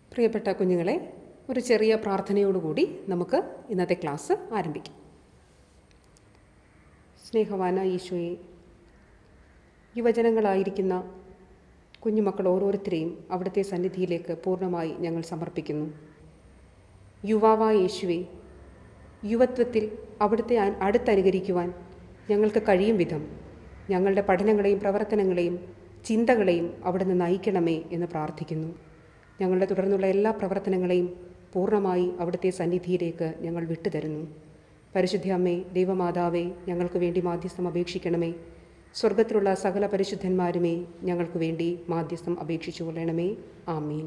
പ്രിയപ്പെട്ട കുഞ്ഞുങ്ങളെ ഒരു ചെറിയ പ്രാർത്ഥനയോടുകൂടി നമുക്ക് ഇന്നത്തെ ക്ലാസ് ആരംഭിക്കാം സ്നേഹവാന ഈശോയെ യുവജനങ്ങളായിരിക്കുന്ന കുഞ്ഞുമക്കൾ ഓരോരുത്തരെയും അവിടുത്തെ സന്നിധിയിലേക്ക് പൂർണ്ണമായി ഞങ്ങൾ സമർപ്പിക്കുന്നു യുവാവായ യേശുവെ യുവത്വത്തിൽ അവിടുത്തെ അ- അടുത്തനുകരിക്കുവാൻ ഞങ്ങൾക്ക് കഴിയും വിധം ഞങ്ങളുടെ പഠനങ്ങളെയും പ്രവർത്തനങ്ങളെയും ചിന്തകളെയും അവിടുന്ന് നയിക്കണമേ എന്ന് പ്രാർത്ഥിക്കുന്നു ഞങ്ങളുടെ തുടർന്നുള്ള എല്ലാ പ്രവർത്തനങ്ങളെയും പൂർണ്ണമായി അവിടുത്തെ സന്നിധിയിലേക്ക് ഞങ്ങൾ വിട്ടുതരുന്നു പരിശുദ്ധ അമ്മേ ദൈവമാതാവേ ഞങ്ങൾക്ക് വേണ്ടി മാധ്യസ്ഥം അപേക്ഷിക്കണമേ സ്വർഗത്തിലുള്ള സകല പരിശുദ്ധന്മാരുമേ ഞങ്ങൾക്ക് വേണ്ടി മാധ്യസ്ഥം അപേക്ഷിച്ചു കൊള്ളണമേ ആമീൻ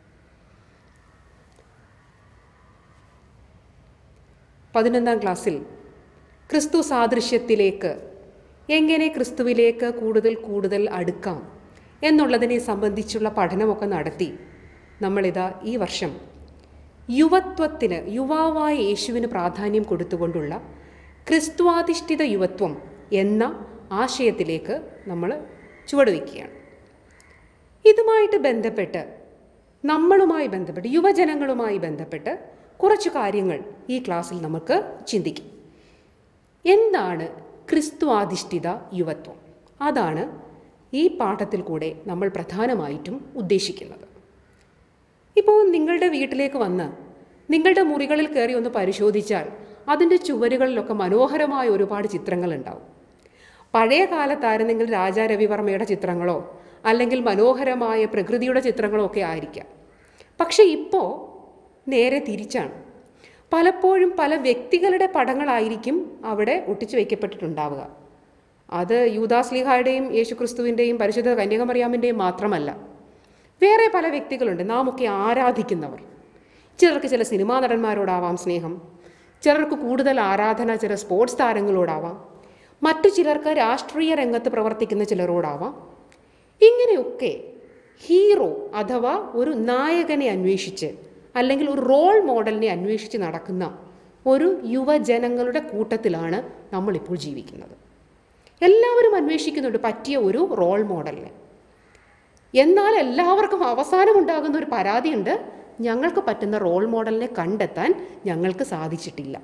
പതിനൊന്നാം ക്ലാസ്സിൽ ക്രിസ്തു സാദൃശ്യത്തിലേക്ക് എങ്ങനെ ക്രിസ്തുവിലേക്ക് കൂടുതൽ കൂടുതൽ അടുക്കാം എന്നുള്ളതിനെ സംബന്ധിച്ചുള്ള പഠനമൊക്കെ നടത്തി നമ്മളിതാ ഈ വർഷം യുവത്വത്തിന് യുവാവായ യേശുവിന് പ്രാധാന്യം കൊടുത്തുകൊണ്ടുള്ള ക്രിസ്തുവാധിഷ്ഠിത യുവത്വം എന്ന ആശയത്തിലേക്ക് നമ്മൾ ചുവടുവയ്ക്കുകയാണ് ഇതുമായിട്ട് ബന്ധപ്പെട്ട് നമ്മളുമായി ബന്ധപ്പെട്ട് യുവജനങ്ങളുമായി ബന്ധപ്പെട്ട് കുറച്ച് കാര്യങ്ങൾ ഈ ക്ലാസ്സിൽ നമുക്ക് ചിന്തിക്കാം എന്താണ് ക്രിസ്തുവാധിഷ്ഠിത യുവത്വം അതാണ് ഈ പാഠത്തിൽ കൂടെ നമ്മൾ പ്രധാനമായിട്ടും ഉദ്ദേശിക്കുന്നത് ഇപ്പോൾ നിങ്ങളുടെ വീട്ടിലേക്ക് വന്ന് നിങ്ങളുടെ മുറികളിൽ കയറി ഒന്ന് പരിശോധിച്ചാൽ അതിൻ്റെ ചുവരുകളിലൊക്കെ മനോഹരമായ ഒരുപാട് ചിത്രങ്ങളുണ്ടാവും പഴയ കാലത്തായിരുന്നെങ്കിൽ രാജാ രവിവർമ്മയുടെ ചിത്രങ്ങളോ അല്ലെങ്കിൽ മനോഹരമായ പ്രകൃതിയുടെ ചിത്രങ്ങളോ ഒക്കെ ആയിരിക്കാം പക്ഷെ ഇപ്പോൾ നേരെ തിരിച്ചാണ് പലപ്പോഴും പല വ്യക്തികളുടെ പടങ്ങളായിരിക്കും അവിടെ ഒട്ടിച്ചു വയ്ക്കപ്പെട്ടിട്ടുണ്ടാവുക അത് യൂദാസ്ലിഹായുടെയും യേശുക്രിസ്തുവിൻ്റെയും പരിശുദ്ധ കന്യകമറിയാമിൻ്റെയും മാത്രമല്ല വേറെ പല വ്യക്തികളുണ്ട് നാം ഒക്കെ ആരാധിക്കുന്നവർ ചിലർക്ക് ചില സിനിമാ നടന്മാരോടാവാം സ്നേഹം ചിലർക്ക് കൂടുതൽ ആരാധന ചില സ്പോർട്സ് താരങ്ങളോടാവാം മറ്റു ചിലർക്ക് രാഷ്ട്രീയ രംഗത്ത് പ്രവർത്തിക്കുന്ന ചിലരോടാവാം ഇങ്ങനെയൊക്കെ ഹീറോ അഥവാ ഒരു നായകനെ അന്വേഷിച്ച് അല്ലെങ്കിൽ ഒരു റോൾ മോഡലിനെ അന്വേഷിച്ച് നടക്കുന്ന ഒരു യുവജനങ്ങളുടെ കൂട്ടത്തിലാണ് നമ്മളിപ്പോൾ ജീവിക്കുന്നത് എല്ലാവരും അന്വേഷിക്കുന്നുണ്ട് പറ്റിയ ഒരു റോൾ മോഡലിനെ എന്നാൽ എല്ലാവർക്കും അവസാനം ഉണ്ടാകുന്ന ഒരു പരാതിയുണ്ട് ഞങ്ങൾക്ക് പറ്റുന്ന റോൾ മോഡലിനെ കണ്ടെത്താൻ ഞങ്ങൾക്ക് സാധിച്ചിട്ടില്ല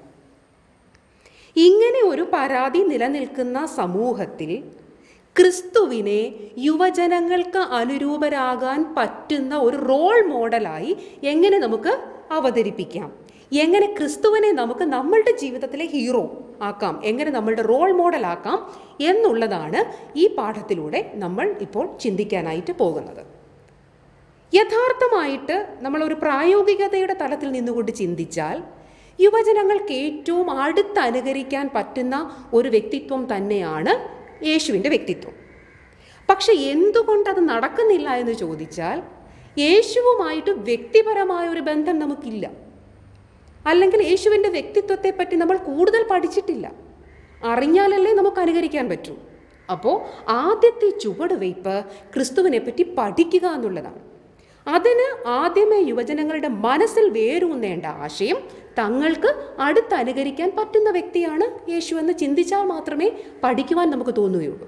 ഇങ്ങനെ ഒരു പരാതി നിലനിൽക്കുന്ന സമൂഹത്തിൽ ക്രിസ്തുവിനെ യുവജനങ്ങൾക്ക് അനുരൂപരാകാൻ പറ്റുന്ന ഒരു റോൾ മോഡലായി എങ്ങനെ നമുക്ക് അവതരിപ്പിക്കാം എങ്ങനെ ക്രിസ്തുവിനെ നമുക്ക് നമ്മളുടെ ജീവിതത്തിലെ ഹീറോ ആക്കാം എങ്ങനെ നമ്മളുടെ റോൾ മോഡലാക്കാം എന്നുള്ളതാണ് ഈ പാഠത്തിലൂടെ നമ്മൾ ഇപ്പോൾ ചിന്തിക്കാനായിട്ട് പോകുന്നത് യഥാർത്ഥമായിട്ട് നമ്മൾ ഒരു പ്രായോഗികതയുടെ തലത്തിൽ നിന്നുകൊണ്ട് ചിന്തിച്ചാൽ യുവജനങ്ങൾക്ക് ഏറ്റവും അടുത്ത് അനുകരിക്കാൻ പറ്റുന്ന ഒരു വ്യക്തിത്വം തന്നെയാണ് യേശുവിൻ്റെ വ്യക്തിത്വം പക്ഷെ എന്തുകൊണ്ടത് നടക്കുന്നില്ല എന്ന് ചോദിച്ചാൽ യേശുവുമായിട്ട് വ്യക്തിപരമായ ഒരു ബന്ധം നമുക്കില്ല അല്ലെങ്കിൽ യേശുവിൻ്റെ വ്യക്തിത്വത്തെപ്പറ്റി നമ്മൾ കൂടുതൽ പഠിച്ചിട്ടില്ല അറിഞ്ഞാലല്ലേ നമുക്ക് അനുകരിക്കാൻ പറ്റൂ അപ്പോൾ ആദ്യത്തെ ചുവടുവയ്പ് ക്രിസ്തുവിനെ പറ്റി പഠിക്കുക എന്നുള്ളതാണ് അതിന് ആദ്യമേ യുവജനങ്ങളുടെ മനസ്സിൽ വേരൂന്നേണ്ട ആശയം തങ്ങൾക്ക് അടുത്ത് അനുകരിക്കാൻ പറ്റുന്ന വ്യക്തിയാണ് യേശു എന്ന് ചിന്തിച്ചാൽ മാത്രമേ പഠിക്കുവാൻ നമുക്ക് തോന്നുകയുള്ളൂ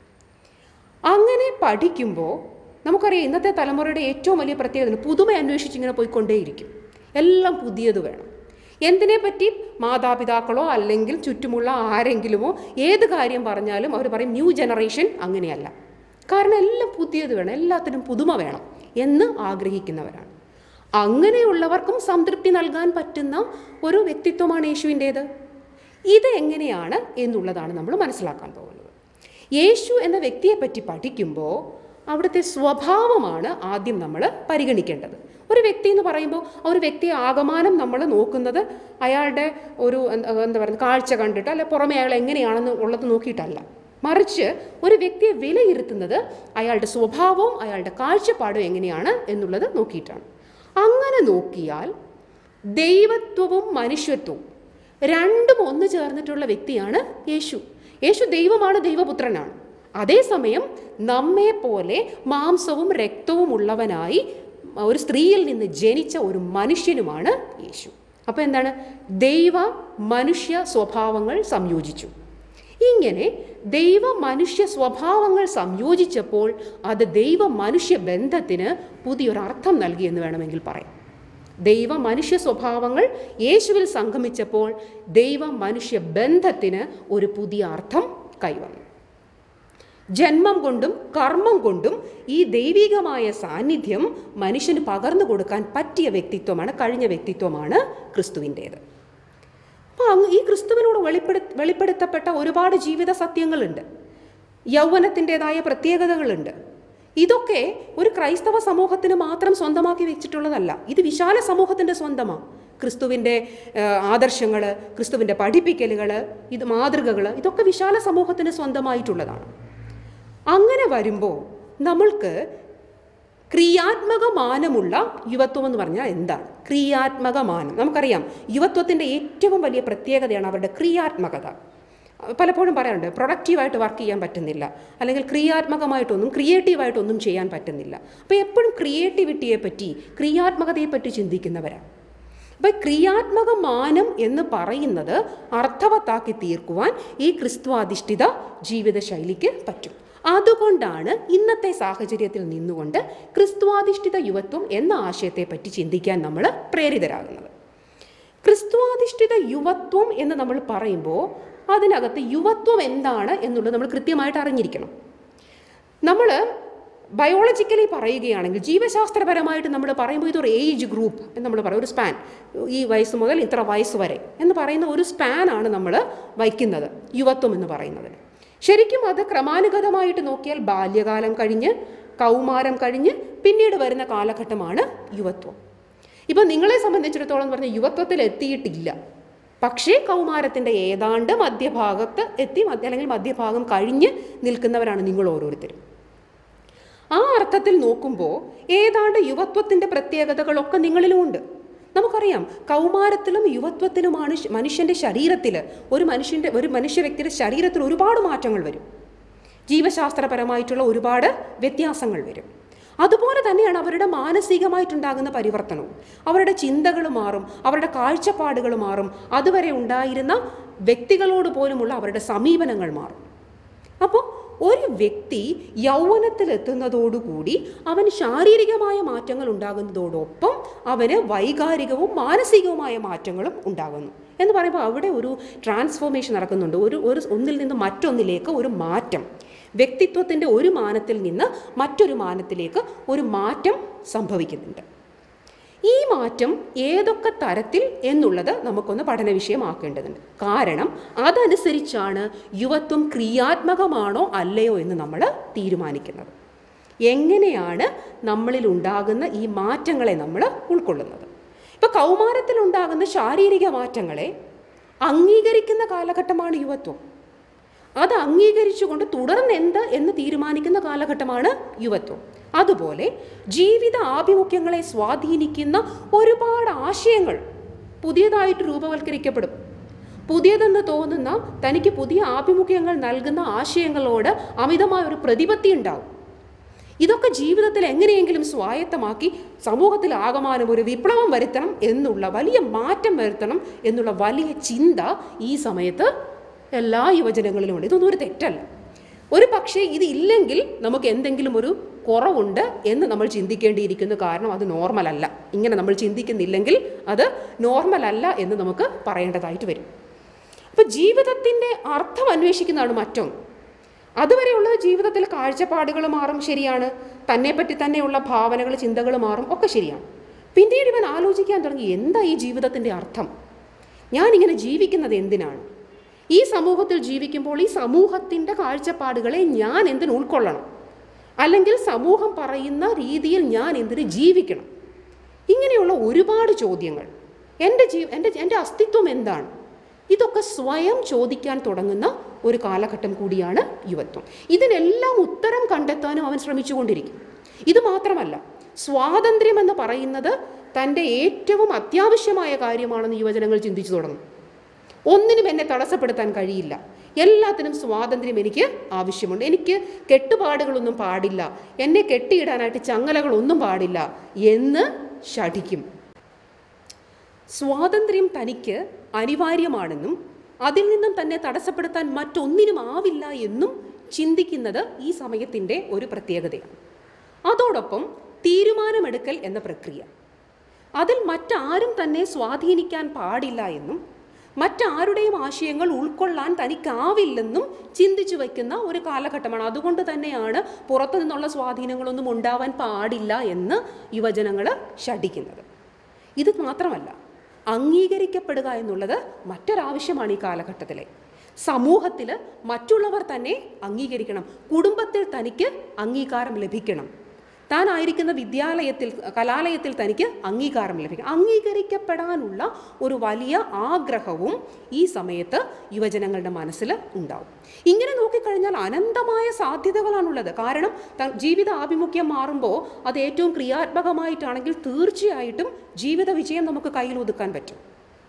അങ്ങനെ പഠിക്കുമ്പോൾ നമുക്കറിയാം ഇന്നത്തെ തലമുറയുടെ ഏറ്റവും വലിയ പ്രത്യേകത പുതുമ അന്വേഷിച്ച് ഇങ്ങനെ പോയിക്കൊണ്ടേയിരിക്കും എല്ലാം പുതിയത് വേണം എന്തിനെ പറ്റി മാതാപിതാക്കളോ അല്ലെങ്കിൽ ചുറ്റുമുള്ള ആരെങ്കിലുമോ ഏത് കാര്യം പറഞ്ഞാലും അവർ പറയും ന്യൂ ജനറേഷൻ അങ്ങനെയല്ല കാരണം എല്ലാം പുതിയത് വേണം എല്ലാത്തിനും പുതുമ വേണം എന്ന് ആഗ്രഹിക്കുന്നവരാണ് അങ്ങനെയുള്ളവർക്കും സംതൃപ്തി നൽകാൻ പറ്റുന്ന ഒരു വ്യക്തിത്വമാണ് യേശുവിൻ്റേത് ഇത് എങ്ങനെയാണ് എന്നുള്ളതാണ് നമ്മൾ മനസ്സിലാക്കാൻ പോകുന്നത് യേശു എന്ന വ്യക്തിയെപ്പറ്റി പഠിക്കുമ്പോൾ അവിടുത്തെ സ്വഭാവമാണ് ആദ്യം നമ്മൾ പരിഗണിക്കേണ്ടത് ഒരു വ്യക്തി എന്ന് പറയുമ്പോൾ ആ ഒരു വ്യക്തിയെ ആകമാനം നമ്മൾ നോക്കുന്നത് അയാളുടെ ഒരു എന്താ എന്താ പറയുക കാഴ്ച കണ്ടിട്ട് അല്ലെ പുറമെ അയാൾ എങ്ങനെയാണെന്ന് ഉള്ളത് നോക്കിയിട്ടല്ല മറിച്ച് ഒരു വ്യക്തിയെ വിലയിരുത്തുന്നത് അയാളുടെ സ്വഭാവവും അയാളുടെ കാഴ്ചപ്പാടും എങ്ങനെയാണ് എന്നുള്ളത് നോക്കിയിട്ടാണ് അങ്ങനെ നോക്കിയാൽ ദൈവത്വവും മനുഷ്യത്വവും രണ്ടും ഒന്ന് ചേർന്നിട്ടുള്ള വ്യക്തിയാണ് യേശു യേശു ദൈവമാണ് ദൈവപുത്രനാണ് അതേസമയം നമ്മെ പോലെ മാംസവും രക്തവും ഉള്ളവനായി ഒരു സ്ത്രീയിൽ നിന്ന് ജനിച്ച ഒരു മനുഷ്യനുമാണ് യേശു അപ്പോൾ എന്താണ് ദൈവ മനുഷ്യ സ്വഭാവങ്ങൾ സംയോജിച്ചു ഇങ്ങനെ ദൈവ മനുഷ്യ സ്വഭാവങ്ങൾ സംയോജിച്ചപ്പോൾ അത് ദൈവ മനുഷ്യ ബന്ധത്തിന് പുതിയൊരർത്ഥം നൽകി എന്ന് വേണമെങ്കിൽ പറയാം ദൈവ മനുഷ്യ സ്വഭാവങ്ങൾ യേശുവിൽ സംഗമിച്ചപ്പോൾ ദൈവ മനുഷ്യ ബന്ധത്തിന് ഒരു പുതിയ അർത്ഥം കൈവന്നു ജന്മം കൊണ്ടും കർമ്മം കൊണ്ടും ഈ ദൈവികമായ സാന്നിധ്യം മനുഷ്യന് പകർന്നു കൊടുക്കാൻ പറ്റിയ വ്യക്തിത്വമാണ് കഴിഞ്ഞ വ്യക്തിത്വമാണ് ക്രിസ്തുവിൻ്റേത് അപ്പോൾ അങ്ങ് ഈ ക്രിസ്തുവിനോട് വെളിപ്പെടു വെളിപ്പെടുത്തപ്പെട്ട ഒരുപാട് ജീവിത സത്യങ്ങളുണ്ട് യൗവനത്തിൻ്റെതായ പ്രത്യേകതകളുണ്ട് ഇതൊക്കെ ഒരു ക്രൈസ്തവ സമൂഹത്തിന് മാത്രം സ്വന്തമാക്കി വെച്ചിട്ടുള്ളതല്ല ഇത് വിശാല സമൂഹത്തിൻ്റെ സ്വന്തമാണ് ക്രിസ്തുവിൻ്റെ ആദർശങ്ങൾ ക്രിസ്തുവിൻ്റെ പഠിപ്പിക്കലുകൾ ഇത് മാതൃകകൾ ഇതൊക്കെ വിശാല സമൂഹത്തിന് സ്വന്തമായിട്ടുള്ളതാണ് അങ്ങനെ വരുമ്പോൾ നമ്മൾക്ക് ക്രിയാത്മക മാനമുള്ള യുവത്വം എന്ന് പറഞ്ഞാൽ എന്താണ് ക്രിയാത്മക മാനം നമുക്കറിയാം യുവത്വത്തിൻ്റെ ഏറ്റവും വലിയ പ്രത്യേകതയാണ് അവരുടെ ക്രിയാത്മകത പലപ്പോഴും പറയാറുണ്ട് പ്രൊഡക്റ്റീവായിട്ട് വർക്ക് ചെയ്യാൻ പറ്റുന്നില്ല അല്ലെങ്കിൽ ക്രിയാത്മകമായിട്ടൊന്നും ക്രിയേറ്റീവായിട്ടൊന്നും ചെയ്യാൻ പറ്റുന്നില്ല അപ്പോൾ എപ്പോഴും ക്രിയേറ്റിവിറ്റിയെ പറ്റി ക്രിയാത്മകതയെ പറ്റി ചിന്തിക്കുന്നവരാണ് അപ്പോൾ ക്രിയാത്മക മാനം എന്ന് പറയുന്നത് അർത്ഥവത്താക്കി തീർക്കുവാൻ ഈ ക്രിസ്തുവാധിഷ്ഠിത ജീവിതശൈലിക്ക് പറ്റും അതുകൊണ്ടാണ് ഇന്നത്തെ സാഹചര്യത്തിൽ നിന്നുകൊണ്ട് ക്രിസ്തുവാധിഷ്ഠിത യുവത്വം എന്ന ആശയത്തെപ്പറ്റി ചിന്തിക്കാൻ നമ്മൾ പ്രേരിതരാകുന്നത് ക്രിസ്തുവാധിഷ്ഠിത യുവത്വം എന്ന് നമ്മൾ പറയുമ്പോൾ അതിനകത്ത് യുവത്വം എന്താണ് എന്നുള്ളത് നമ്മൾ കൃത്യമായിട്ട് അറിഞ്ഞിരിക്കണം നമ്മൾ ബയോളജിക്കലി പറയുകയാണെങ്കിൽ ജീവശാസ്ത്രപരമായിട്ട് നമ്മൾ പറയുമ്പോൾ ഇതൊരു ഏജ് ഗ്രൂപ്പ് എന്ന് നമ്മൾ പറയും ഒരു സ്പാൻ ഈ വയസ്സ് മുതൽ ഇത്ര വയസ്സ് വരെ എന്ന് പറയുന്ന ഒരു സ്പാനാണ് നമ്മൾ വയ്ക്കുന്നത് യുവത്വം എന്ന് പറയുന്നത് ശരിക്കും അത് ക്രമാനുഗതമായിട്ട് നോക്കിയാൽ ബാല്യകാലം കഴിഞ്ഞ് കൗമാരം കഴിഞ്ഞ് പിന്നീട് വരുന്ന കാലഘട്ടമാണ് യുവത്വം ഇപ്പം നിങ്ങളെ സംബന്ധിച്ചിടത്തോളം പറഞ്ഞ യുവത്വത്തിൽ എത്തിയിട്ടില്ല പക്ഷേ കൗമാരത്തിൻ്റെ ഏതാണ്ട് മധ്യഭാഗത്ത് എത്തി മധ്യ അല്ലെങ്കിൽ മധ്യഭാഗം കഴിഞ്ഞ് നിൽക്കുന്നവരാണ് നിങ്ങൾ ഓരോരുത്തരും ആ അർത്ഥത്തിൽ നോക്കുമ്പോൾ ഏതാണ്ട് യുവത്വത്തിൻ്റെ പ്രത്യേകതകളൊക്കെ നിങ്ങളിലുമുണ്ട് നമുക്കറിയാം കൗമാരത്തിലും യുവത്വത്തിലുമാണ് ശ- മനുഷ്യൻ്റെ ശരീരത്തിൽ ഒരു മനുഷ്യൻ്റെ ഒരു മനുഷ്യ വ്യക്തിയുടെ ശരീരത്തിൽ ഒരുപാട് മാറ്റങ്ങൾ വരും ജീവശാസ്ത്രപരമായിട്ടുള്ള ഒരുപാട് വ്യത്യാസങ്ങൾ വരും അതുപോലെ തന്നെയാണ് അവരുടെ മാനസികമായിട്ടുണ്ടാകുന്ന പരിവർത്തനവും അവരുടെ ചിന്തകൾ മാറും അവരുടെ കാഴ്ചപ്പാടുകൾ മാറും അതുവരെ ഉണ്ടായിരുന്ന വ്യക്തികളോട് പോലുമുള്ള അവരുടെ സമീപനങ്ങൾ മാറും അപ്പോൾ ഒരു വ്യക്തി യൗവനത്തിലെത്തുന്നതോടുകൂടി അവന് ശാരീരികമായ മാറ്റങ്ങൾ ഉണ്ടാകുന്നതോടൊപ്പം അവന് വൈകാരികവും മാനസികവുമായ മാറ്റങ്ങളും ഉണ്ടാകുന്നു എന്ന് പറയുമ്പോൾ അവിടെ ഒരു ട്രാൻസ്ഫോർമേഷൻ നടക്കുന്നുണ്ട് ഒരു ഒരു ഒന്നിൽ നിന്ന് മറ്റൊന്നിലേക്ക് ഒരു മാറ്റം വ്യക്തിത്വത്തിൻ്റെ ഒരു മാനത്തിൽ നിന്ന് മറ്റൊരു മാനത്തിലേക്ക് ഒരു മാറ്റം സംഭവിക്കുന്നുണ്ട് ഈ മാറ്റം ഏതൊക്കെ തരത്തിൽ എന്നുള്ളത് നമുക്കൊന്ന് പഠന വിഷയമാക്കേണ്ടതുണ്ട് കാരണം അതനുസരിച്ചാണ് യുവത്വം ക്രിയാത്മകമാണോ അല്ലയോ എന്ന് നമ്മൾ തീരുമാനിക്കുന്നത് എങ്ങനെയാണ് നമ്മളിൽ ഉണ്ടാകുന്ന ഈ മാറ്റങ്ങളെ നമ്മൾ ഉൾക്കൊള്ളുന്നത് ഇപ്പോൾ കൗമാരത്തിൽ ഉണ്ടാകുന്ന ശാരീരിക മാറ്റങ്ങളെ അംഗീകരിക്കുന്ന കാലഘട്ടമാണ് യുവത്വം അത് അംഗീകരിച്ചുകൊണ്ട് തുടർന്ന് എന്ത് എന്ന് തീരുമാനിക്കുന്ന കാലഘട്ടമാണ് യുവത്വം അതുപോലെ ജീവിത ആഭിമുഖ്യങ്ങളെ സ്വാധീനിക്കുന്ന ഒരുപാട് ആശയങ്ങൾ പുതിയതായിട്ട് രൂപവൽക്കരിക്കപ്പെടും പുതിയതെന്ന് തോന്നുന്ന തനിക്ക് പുതിയ ആഭിമുഖ്യങ്ങൾ നൽകുന്ന ആശയങ്ങളോട് അമിതമായ ഒരു പ്രതിപത്തി ഉണ്ടാവും ഇതൊക്കെ ജീവിതത്തിൽ എങ്ങനെയെങ്കിലും സ്വായത്തമാക്കി സമൂഹത്തിൽ ആകമാനം ഒരു വിപ്ലവം വരുത്തണം എന്നുള്ള വലിയ മാറ്റം വരുത്തണം എന്നുള്ള വലിയ ചിന്ത ഈ സമയത്ത് എല്ലാ യുവജനങ്ങളിലുമുണ്ട് ഇതൊന്നും ഒരു തെറ്റല്ല ഒരു പക്ഷേ ഇത് ഇല്ലെങ്കിൽ നമുക്ക് എന്തെങ്കിലും ഒരു കുറവുണ്ട് എന്ന് നമ്മൾ ചിന്തിക്കേണ്ടിയിരിക്കുന്നു കാരണം അത് നോർമൽ അല്ല ഇങ്ങനെ നമ്മൾ ചിന്തിക്കുന്നില്ലെങ്കിൽ അത് നോർമൽ അല്ല എന്ന് നമുക്ക് പറയേണ്ടതായിട്ട് വരും അപ്പോൾ ജീവിതത്തിൻ്റെ അർത്ഥം അന്വേഷിക്കുന്നതാണ് മറ്റൊന്ന് അതുവരെയുള്ളത് ജീവിതത്തിൽ കാഴ്ചപ്പാടുകൾ മാറും ശരിയാണ് തന്നെപ്പറ്റി തന്നെയുള്ള ഭാവനകൾ ചിന്തകൾ മാറും ഒക്കെ ശരിയാണ് പിന്നീട് ഇവൻ ആലോചിക്കാൻ തുടങ്ങി എന്താ ഈ ജീവിതത്തിൻ്റെ അർത്ഥം ഞാനിങ്ങനെ ജീവിക്കുന്നത് എന്തിനാണ് ഈ സമൂഹത്തിൽ ജീവിക്കുമ്പോൾ ഈ സമൂഹത്തിൻ്റെ കാഴ്ചപ്പാടുകളെ ഞാൻ എന്തിനു ഉൾക്കൊള്ളണം അല്ലെങ്കിൽ സമൂഹം പറയുന്ന രീതിയിൽ ഞാൻ എന്തിന് ജീവിക്കണം ഇങ്ങനെയുള്ള ഒരുപാട് ചോദ്യങ്ങൾ എൻ്റെ ജീ എൻ്റെ എൻ്റെ അസ്തിത്വം എന്താണ് ഇതൊക്കെ സ്വയം ചോദിക്കാൻ തുടങ്ങുന്ന ഒരു കാലഘട്ടം കൂടിയാണ് യുവത്വം ഇതിനെല്ലാം ഉത്തരം കണ്ടെത്താനും അവൻ ശ്രമിച്ചുകൊണ്ടിരിക്കും ഇത് മാത്രമല്ല സ്വാതന്ത്ര്യം എന്ന് പറയുന്നത് തൻ്റെ ഏറ്റവും അത്യാവശ്യമായ കാര്യമാണെന്ന് യുവജനങ്ങൾ ചിന്തിച്ചു തുടങ്ങും ഒന്നിനും എന്നെ തടസ്സപ്പെടുത്താൻ കഴിയില്ല എല്ലാത്തിനും സ്വാതന്ത്ര്യം എനിക്ക് ആവശ്യമുണ്ട് എനിക്ക് കെട്ടുപാടുകളൊന്നും പാടില്ല എന്നെ കെട്ടിയിടാനായിട്ട് ചങ്ങലകളൊന്നും പാടില്ല എന്ന് ശഠിക്കും സ്വാതന്ത്ര്യം തനിക്ക് അനിവാര്യമാണെന്നും അതിൽ നിന്നും തന്നെ തടസ്സപ്പെടുത്താൻ മറ്റൊന്നിനും ആവില്ല എന്നും ചിന്തിക്കുന്നത് ഈ സമയത്തിൻ്റെ ഒരു പ്രത്യേകതയാണ് അതോടൊപ്പം തീരുമാനമെടുക്കൽ എന്ന പ്രക്രിയ അതിൽ മറ്റാരും തന്നെ സ്വാധീനിക്കാൻ പാടില്ല എന്നും മറ്റാരുടെയും ആശയങ്ങൾ ഉൾക്കൊള്ളാൻ തനിക്കാവില്ലെന്നും ചിന്തിച്ചു വയ്ക്കുന്ന ഒരു കാലഘട്ടമാണ് അതുകൊണ്ട് തന്നെയാണ് പുറത്തു നിന്നുള്ള സ്വാധീനങ്ങളൊന്നും ഉണ്ടാവാൻ പാടില്ല എന്ന് യുവജനങ്ങൾ ശഠിക്കുന്നത് ഇത് മാത്രമല്ല അംഗീകരിക്കപ്പെടുക എന്നുള്ളത് മറ്റൊരാവശ്യമാണ് ഈ കാലഘട്ടത്തിലെ സമൂഹത്തിൽ മറ്റുള്ളവർ തന്നെ അംഗീകരിക്കണം കുടുംബത്തിൽ തനിക്ക് അംഗീകാരം ലഭിക്കണം താനായിരിക്കുന്ന വിദ്യാലയത്തിൽ കലാലയത്തിൽ തനിക്ക് അംഗീകാരം ലഭിക്കണം അംഗീകരിക്കപ്പെടാനുള്ള ഒരു വലിയ ആഗ്രഹവും ഈ സമയത്ത് യുവജനങ്ങളുടെ മനസ്സിൽ ഉണ്ടാവും ഇങ്ങനെ നോക്കിക്കഴിഞ്ഞാൽ അനന്തമായ സാധ്യതകളാണുള്ളത് കാരണം ത- ജീവിത ആഭിമുഖ്യം മാറുമ്പോൾ അത് ഏറ്റവും ക്രിയാത്മകമായിട്ടാണെങ്കിൽ തീർച്ചയായിട്ടും ജീവിത വിജയം നമുക്ക് കയ്യിൽ ഒതുക്കാൻ പറ്റും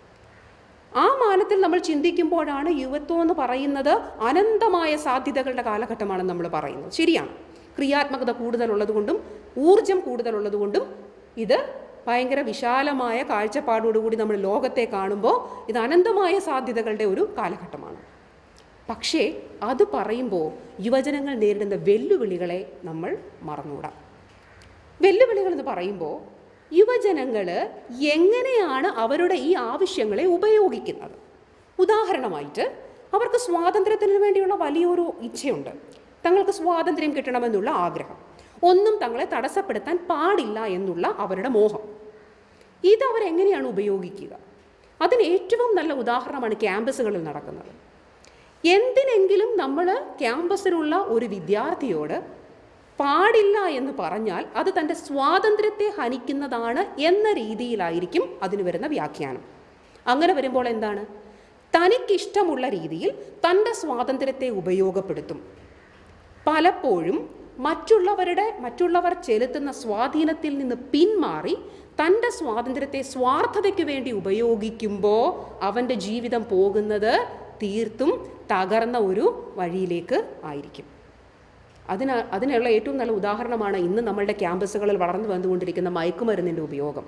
ആ മാനത്തിൽ നമ്മൾ ചിന്തിക്കുമ്പോഴാണ് യുവത്വം എന്ന് പറയുന്നത് അനന്തമായ സാധ്യതകളുടെ കാലഘട്ടമാണെന്ന് നമ്മൾ പറയുന്നത് ശരിയാണ് ക്രിയാത്മകത കൂടുതലുള്ളതുകൊണ്ടും ഊർജം കൂടുതലുള്ളതുകൊണ്ടും ഇത് ഭയങ്കര വിശാലമായ കാഴ്ചപ്പാടോടുകൂടി നമ്മൾ ലോകത്തെ കാണുമ്പോൾ ഇത് അനന്തമായ സാധ്യതകളുടെ ഒരു കാലഘട്ടമാണ് പക്ഷേ അത് പറയുമ്പോൾ യുവജനങ്ങൾ നേരിടുന്ന വെല്ലുവിളികളെ നമ്മൾ മറന്നുകൂടാ വെല്ലുവിളികൾ എന്ന് പറയുമ്പോൾ യുവജനങ്ങൾ എങ്ങനെയാണ് അവരുടെ ഈ ആവശ്യങ്ങളെ ഉപയോഗിക്കുന്നത് ഉദാഹരണമായിട്ട് അവർക്ക് സ്വാതന്ത്ര്യത്തിന് വേണ്ടിയുള്ള വലിയൊരു ഇച്ഛയുണ്ട് തങ്ങൾക്ക് സ്വാതന്ത്ര്യം കിട്ടണമെന്നുള്ള ആഗ്രഹം ഒന്നും തങ്ങളെ തടസ്സപ്പെടുത്താൻ പാടില്ല എന്നുള്ള അവരുടെ മോഹം ഇത് അവരെങ്ങനെയാണ് ഉപയോഗിക്കുക അതിന് ഏറ്റവും നല്ല ഉദാഹരണമാണ് ക്യാമ്പസുകളിൽ നടക്കുന്നത് എന്തിനെങ്കിലും നമ്മൾ ക്യാമ്പസിലുള്ള ഒരു വിദ്യാർത്ഥിയോട് പാടില്ല എന്ന് പറഞ്ഞാൽ അത് തൻ്റെ സ്വാതന്ത്ര്യത്തെ ഹനിക്കുന്നതാണ് എന്ന രീതിയിലായിരിക്കും അതിന് വരുന്ന വ്യാഖ്യാനം അങ്ങനെ വരുമ്പോൾ എന്താണ് തനിക്കിഷ്ടമുള്ള രീതിയിൽ തൻ്റെ സ്വാതന്ത്ര്യത്തെ ഉപയോഗപ്പെടുത്തും പലപ്പോഴും മറ്റുള്ളവരുടെ മറ്റുള്ളവർ ചെലുത്തുന്ന സ്വാധീനത്തിൽ നിന്ന് പിന്മാറി തൻ്റെ സ്വാതന്ത്ര്യത്തെ സ്വാർത്ഥതയ്ക്ക് വേണ്ടി ഉപയോഗിക്കുമ്പോൾ അവൻ്റെ ജീവിതം പോകുന്നത് തീർത്തും തകർന്ന ഒരു വഴിയിലേക്ക് ആയിരിക്കും അതിന് അതിനുള്ള ഏറ്റവും നല്ല ഉദാഹരണമാണ് ഇന്ന് നമ്മളുടെ ക്യാമ്പസുകളിൽ വളർന്നു വന്നുകൊണ്ടിരിക്കുന്ന മയക്കുമരുന്നിൻ്റെ ഉപയോഗം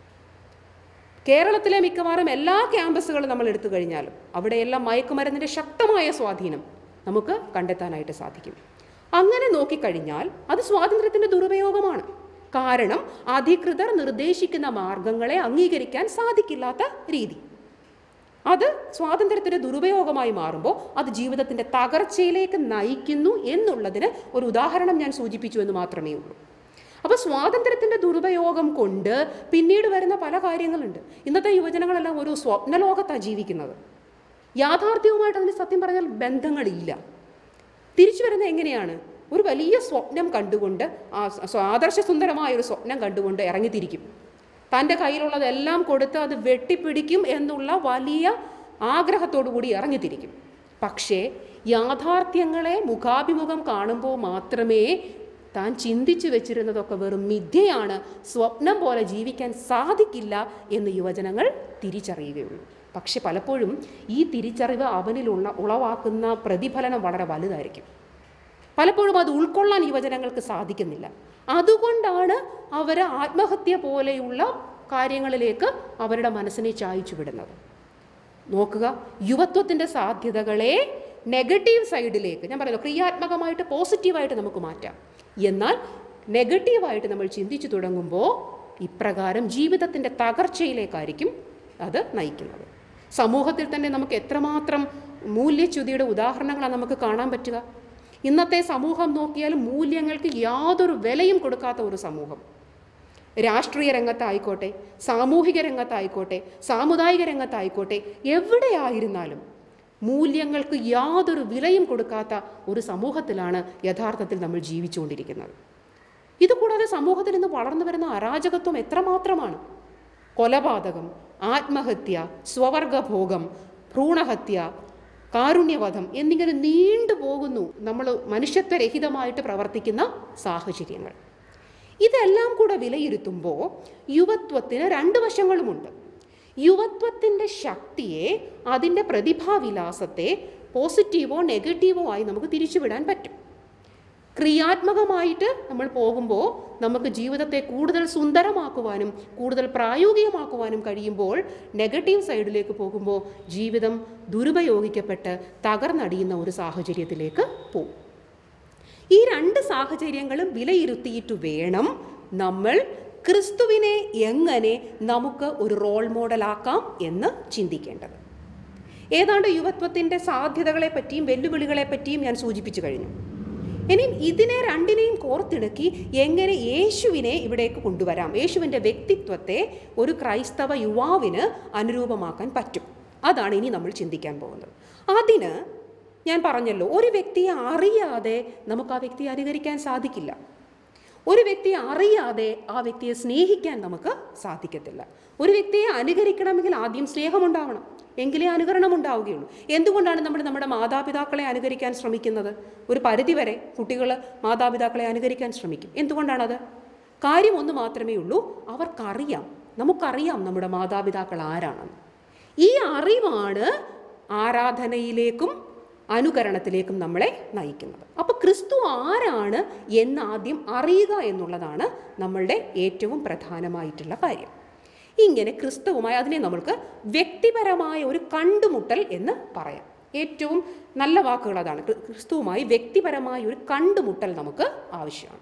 കേരളത്തിലെ മിക്കവാറും എല്ലാ ക്യാമ്പസുകളും നമ്മൾ എടുത്തു കഴിഞ്ഞാലും അവിടെയെല്ലാം മയക്കുമരുന്നിൻ്റെ ശക്തമായ സ്വാധീനം നമുക്ക് കണ്ടെത്താനായിട്ട് സാധിക്കും അങ്ങനെ നോക്കിക്കഴിഞ്ഞാൽ അത് സ്വാതന്ത്ര്യത്തിൻ്റെ ദുരുപയോഗമാണ് കാരണം അധികൃതർ നിർദ്ദേശിക്കുന്ന മാർഗങ്ങളെ അംഗീകരിക്കാൻ സാധിക്കില്ലാത്ത രീതി അത് സ്വാതന്ത്ര്യത്തിൻ്റെ ദുരുപയോഗമായി മാറുമ്പോൾ അത് ജീവിതത്തിൻ്റെ തകർച്ചയിലേക്ക് നയിക്കുന്നു എന്നുള്ളതിന് ഒരു ഉദാഹരണം ഞാൻ സൂചിപ്പിച്ചു എന്ന് മാത്രമേ ഉള്ളൂ അപ്പോൾ സ്വാതന്ത്ര്യത്തിൻ്റെ ദുരുപയോഗം കൊണ്ട് പിന്നീട് വരുന്ന പല കാര്യങ്ങളുണ്ട് ഇന്നത്തെ യുവജനങ്ങളെല്ലാം ഒരു സ്വപ്നലോകത്താണ് ജീവിക്കുന്നത് യാഥാർത്ഥ്യവുമായിട്ട് അതിന് സത്യം പറഞ്ഞാൽ ബന്ധങ്ങളില്ല തിരിച്ചു വരുന്നത് എങ്ങനെയാണ് ഒരു വലിയ സ്വപ്നം കണ്ടുകൊണ്ട് ആ സ്വ- ആദർശസുന്ദരമായ ഒരു സ്വപ്നം കണ്ടുകൊണ്ട് ഇറങ്ങിത്തിരിക്കും തൻ്റെ കയ്യിലുള്ളതെല്ലാം കൊടുത്ത് അത് വെട്ടിപ്പിടിക്കും എന്നുള്ള വലിയ ആഗ്രഹത്തോടു കൂടി ഇറങ്ങിത്തിരിക്കും പക്ഷേ യാഥാർത്ഥ്യങ്ങളെ മുഖാഭിമുഖം കാണുമ്പോൾ മാത്രമേ താൻ ചിന്തിച്ചു വെച്ചിരുന്നതൊക്കെ വെറും മിഥ്യയാണ് സ്വപ്നം പോലെ ജീവിക്കാൻ സാധിക്കില്ല എന്ന് യുവജനങ്ങൾ തിരിച്ചറിയുകയുള്ളൂ പക്ഷെ പലപ്പോഴും ഈ തിരിച്ചറിവ് അവനിലുള്ള ഉളവാക്കുന്ന പ്രതിഫലനം വളരെ വലുതായിരിക്കും പലപ്പോഴും അത് ഉൾക്കൊള്ളാൻ യുവജനങ്ങൾക്ക് സാധിക്കുന്നില്ല അതുകൊണ്ടാണ് അവർ ആത്മഹത്യ പോലെയുള്ള കാര്യങ്ങളിലേക്ക് അവരുടെ മനസ്സിനെ ചായച്ചു വിടുന്നത് നോക്കുക യുവത്വത്തിൻ്റെ സാധ്യതകളെ നെഗറ്റീവ് സൈഡിലേക്ക് ഞാൻ പറയുന്നു ക്രിയാത്മകമായിട്ട് പോസിറ്റീവായിട്ട് നമുക്ക് മാറ്റാം എന്നാൽ നെഗറ്റീവായിട്ട് നമ്മൾ ചിന്തിച്ചു തുടങ്ങുമ്പോൾ ഇപ്രകാരം ജീവിതത്തിൻ്റെ തകർച്ചയിലേക്കായിരിക്കും അത് നയിക്കുന്നത് സമൂഹത്തിൽ തന്നെ നമുക്ക് എത്രമാത്രം മൂല്യച്യുതിയുടെ ഉദാഹരണങ്ങളാണ് നമുക്ക് കാണാൻ പറ്റുക ഇന്നത്തെ സമൂഹം നോക്കിയാൽ മൂല്യങ്ങൾക്ക് യാതൊരു വിലയും കൊടുക്കാത്ത ഒരു സമൂഹം രാഷ്ട്രീയ രംഗത്തായിക്കോട്ടെ സാമൂഹിക രംഗത്തായിക്കോട്ടെ സാമുദായിക രംഗത്തായിക്കോട്ടെ എവിടെയായിരുന്നാലും മൂല്യങ്ങൾക്ക് യാതൊരു വിലയും കൊടുക്കാത്ത ഒരു സമൂഹത്തിലാണ് യഥാർത്ഥത്തിൽ നമ്മൾ ജീവിച്ചുകൊണ്ടിരിക്കുന്നത് ഇതുകൂടാതെ സമൂഹത്തിൽ ഇന്ന് വളർന്നു വരുന്ന അരാജകത്വം എത്രമാത്രമാണ് കൊലപാതകം ആത്മഹത്യ സ്വവർഗഭോഗം ഭ്രൂണഹത്യ കാരുണ്യവധം എന്നിങ്ങനെ നീണ്ടുപോകുന്നു നമ്മൾ മനുഷ്യത്വരഹിതമായിട്ട് പ്രവർത്തിക്കുന്ന സാഹചര്യങ്ങൾ ഇതെല്ലാം കൂടെ വിലയിരുത്തുമ്പോൾ യുവത്വത്തിന് രണ്ട് വശങ്ങളുമുണ്ട് യുവത്വത്തിൻ്റെ ശക്തിയെ അതിൻ്റെ പ്രതിഭാവിലാസത്തെ പോസിറ്റീവോ നെഗറ്റീവോ ആയി നമുക്ക് തിരിച്ചുവിടാൻ പറ്റും ക്രിയാത്മകമായിട്ട് നമ്മൾ പോകുമ്പോൾ നമുക്ക് ജീവിതത്തെ കൂടുതൽ സുന്ദരമാക്കുവാനും കൂടുതൽ പ്രായോഗികമാക്കുവാനും കഴിയുമ്പോൾ നെഗറ്റീവ് സൈഡിലേക്ക് പോകുമ്പോൾ ജീവിതം ദുരുപയോഗിക്കപ്പെട്ട് തകർന്നടിയുന്ന ഒരു സാഹചര്യത്തിലേക്ക് പോകും ഈ രണ്ട് സാഹചര്യങ്ങളും വിലയിരുത്തിയിട്ട് വേണം നമ്മൾ ക്രിസ്തുവിനെ എങ്ങനെ നമുക്ക് ഒരു റോൾ മോഡലാക്കാം എന്ന് ചിന്തിക്കേണ്ടത് ഏതാണ്ട് യുവത്വത്തിൻ്റെ സാധ്യതകളെ പറ്റിയും വെല്ലുവിളികളെ പറ്റിയും ഞാൻ സൂചിപ്പിച്ചു കഴിഞ്ഞു ഇനി ഇതിനെ രണ്ടിനെയും കോർത്തിണക്കി എങ്ങനെ യേശുവിനെ ഇവിടേക്ക് കൊണ്ടുവരാം യേശുവിൻ്റെ വ്യക്തിത്വത്തെ ഒരു ക്രൈസ്തവ യുവാവിന് അനുരൂപമാക്കാൻ പറ്റും അതാണ് ഇനി നമ്മൾ ചിന്തിക്കാൻ പോകുന്നത് അതിന് ഞാൻ പറഞ്ഞല്ലോ ഒരു വ്യക്തിയെ അറിയാതെ നമുക്ക് ആ വ്യക്തിയെ അനുകരിക്കാൻ സാധിക്കില്ല ഒരു വ്യക്തിയെ അറിയാതെ ആ വ്യക്തിയെ സ്നേഹിക്കാൻ നമുക്ക് സാധിക്കത്തില്ല ഒരു വ്യക്തിയെ അനുകരിക്കണമെങ്കിൽ ആദ്യം സ്നേഹമുണ്ടാവണം എങ്കിലേ അനുകരണം ഉണ്ടാവുകയുള്ളൂ എന്തുകൊണ്ടാണ് നമ്മൾ നമ്മുടെ മാതാപിതാക്കളെ അനുകരിക്കാൻ ശ്രമിക്കുന്നത് ഒരു പരിധിവരെ കുട്ടികൾ മാതാപിതാക്കളെ അനുകരിക്കാൻ ശ്രമിക്കും എന്തുകൊണ്ടാണത് കാര്യം ഒന്ന് മാത്രമേ ഉള്ളൂ അവർക്കറിയാം നമുക്കറിയാം നമ്മുടെ മാതാപിതാക്കൾ ആരാണെന്ന് ഈ അറിവാണ് ആരാധനയിലേക്കും അനുകരണത്തിലേക്കും നമ്മളെ നയിക്കുന്നത് അപ്പോൾ ക്രിസ്തു ആരാണ് എന്ന് ആദ്യം അറിയുക എന്നുള്ളതാണ് നമ്മളുടെ ഏറ്റവും പ്രധാനമായിട്ടുള്ള കാര്യം ഇങ്ങനെ ക്രിസ്തുവുമായി അതിനെ നമ്മൾക്ക് വ്യക്തിപരമായ ഒരു കണ്ടുമുട്ടൽ എന്ന് പറയാം ഏറ്റവും നല്ല വാക്കുകൾ അതാണ് ക്രി- ക്രിസ്തുവുമായി വ്യക്തിപരമായ ഒരു കണ്ടുമുട്ടൽ നമുക്ക് ആവശ്യമാണ്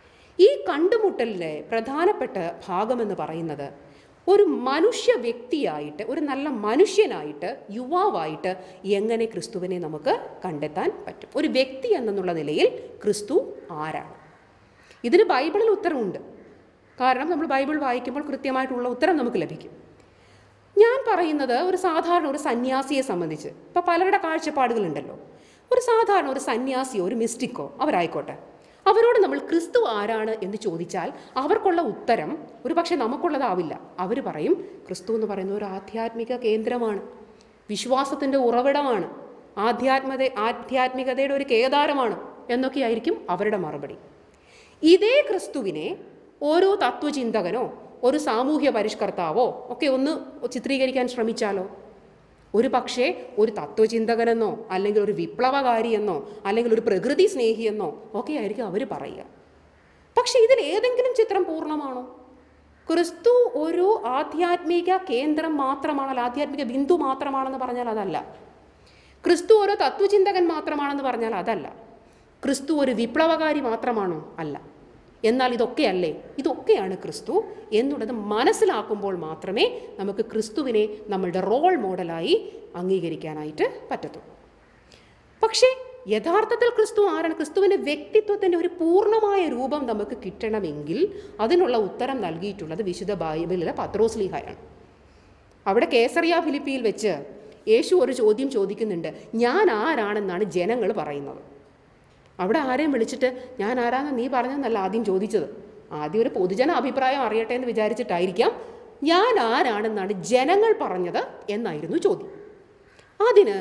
ഈ കണ്ടുമുട്ടലിലെ പ്രധാനപ്പെട്ട ഭാഗമെന്ന് പറയുന്നത് ഒരു മനുഷ്യ വ്യക്തിയായിട്ട് ഒരു നല്ല മനുഷ്യനായിട്ട് യുവാവായിട്ട് എങ്ങനെ ക്രിസ്തുവിനെ നമുക്ക് കണ്ടെത്താൻ പറ്റും ഒരു വ്യക്തി എന്നുള്ള നിലയിൽ ക്രിസ്തു ആരാണ് ഇതിന് ബൈബിളിൽ ഉത്തരമുണ്ട് കാരണം നമ്മൾ ബൈബിൾ വായിക്കുമ്പോൾ കൃത്യമായിട്ടുള്ള ഉത്തരം നമുക്ക് ലഭിക്കും ഞാൻ പറയുന്നത് ഒരു സാധാരണ ഒരു സന്യാസിയെ സംബന്ധിച്ച് ഇപ്പോൾ പലരുടെ കാഴ്ചപ്പാടുകളുണ്ടല്ലോ ഒരു സാധാരണ ഒരു സന്യാസിയോ ഒരു മിസ്റ്റിക്കോ അവരായിക്കോട്ടെ അവരോട് നമ്മൾ ക്രിസ്തു ആരാണ് എന്ന് ചോദിച്ചാൽ അവർക്കുള്ള ഉത്തരം ഒരു പക്ഷേ നമുക്കുള്ളതാവില്ല അവർ പറയും ക്രിസ്തു എന്ന് പറയുന്ന ഒരു ആധ്യാത്മിക കേന്ദ്രമാണ് വിശ്വാസത്തിൻ്റെ ഉറവിടമാണ് ആധ്യാത്മത ആധ്യാത്മികതയുടെ ഒരു കേദാരമാണ് എന്നൊക്കെയായിരിക്കും അവരുടെ മറുപടി ഇതേ ക്രിസ്തുവിനെ ഓരോ തത്വചിന്തകനോ ഒരു സാമൂഹ്യ പരിഷ്കർത്താവോ ഒക്കെ ഒന്ന് ചിത്രീകരിക്കാൻ ശ്രമിച്ചാലോ ഒരു പക്ഷേ ഒരു തത്വചിന്തകനെന്നോ അല്ലെങ്കിൽ ഒരു വിപ്ലവകാരിയെന്നോ അല്ലെങ്കിൽ ഒരു പ്രകൃതി സ്നേഹിയെന്നോ ഒക്കെ ആയിരിക്കും അവർ പറയുക പക്ഷേ ഇതിൽ ഏതെങ്കിലും ചിത്രം പൂർണ്ണമാണോ ക്രിസ്തു ഒരു ആധ്യാത്മിക കേന്ദ്രം മാത്രമാണല്ലോ ആധ്യാത്മിക ബിന്ദു മാത്രമാണെന്ന് പറഞ്ഞാൽ അതല്ല ക്രിസ്തു ഒരു തത്വചിന്തകൻ മാത്രമാണെന്ന് പറഞ്ഞാൽ അതല്ല ക്രിസ്തു ഒരു വിപ്ലവകാരി മാത്രമാണോ അല്ല എന്നാൽ ഇതൊക്കെയല്ലേ ഇതൊക്കെയാണ് ക്രിസ്തു എന്നുള്ളത് മനസ്സിലാക്കുമ്പോൾ മാത്രമേ നമുക്ക് ക്രിസ്തുവിനെ നമ്മളുടെ റോൾ മോഡലായി അംഗീകരിക്കാനായിട്ട് പറ്റത്തുള്ളൂ പക്ഷേ യഥാർത്ഥത്തിൽ ക്രിസ്തു ആരാണ് ക്രിസ്തുവിൻ്റെ വ്യക്തിത്വത്തിൻ്റെ ഒരു പൂർണ്ണമായ രൂപം നമുക്ക് കിട്ടണമെങ്കിൽ അതിനുള്ള ഉത്തരം നൽകിയിട്ടുള്ളത് വിശുദ്ധ ബൈബിളിലെ പത്രോസ്ലിഹായാണ് അവിടെ കേസറിയ ഫിലിപ്പിയിൽ വെച്ച് യേശു ഒരു ചോദ്യം ചോദിക്കുന്നുണ്ട് ഞാൻ ആരാണെന്നാണ് ജനങ്ങൾ പറയുന്നത് അവിടെ ആരെയും വിളിച്ചിട്ട് ഞാൻ ആരാന്ന് നീ പറഞ്ഞെന്നല്ല ആദ്യം ചോദിച്ചത് ആദ്യം ഒരു പൊതുജന അഭിപ്രായം അറിയട്ടെ എന്ന് വിചാരിച്ചിട്ടായിരിക്കാം ഞാൻ ആരാണെന്നാണ് ജനങ്ങൾ പറഞ്ഞത് എന്നായിരുന്നു ചോദ്യം അതിന്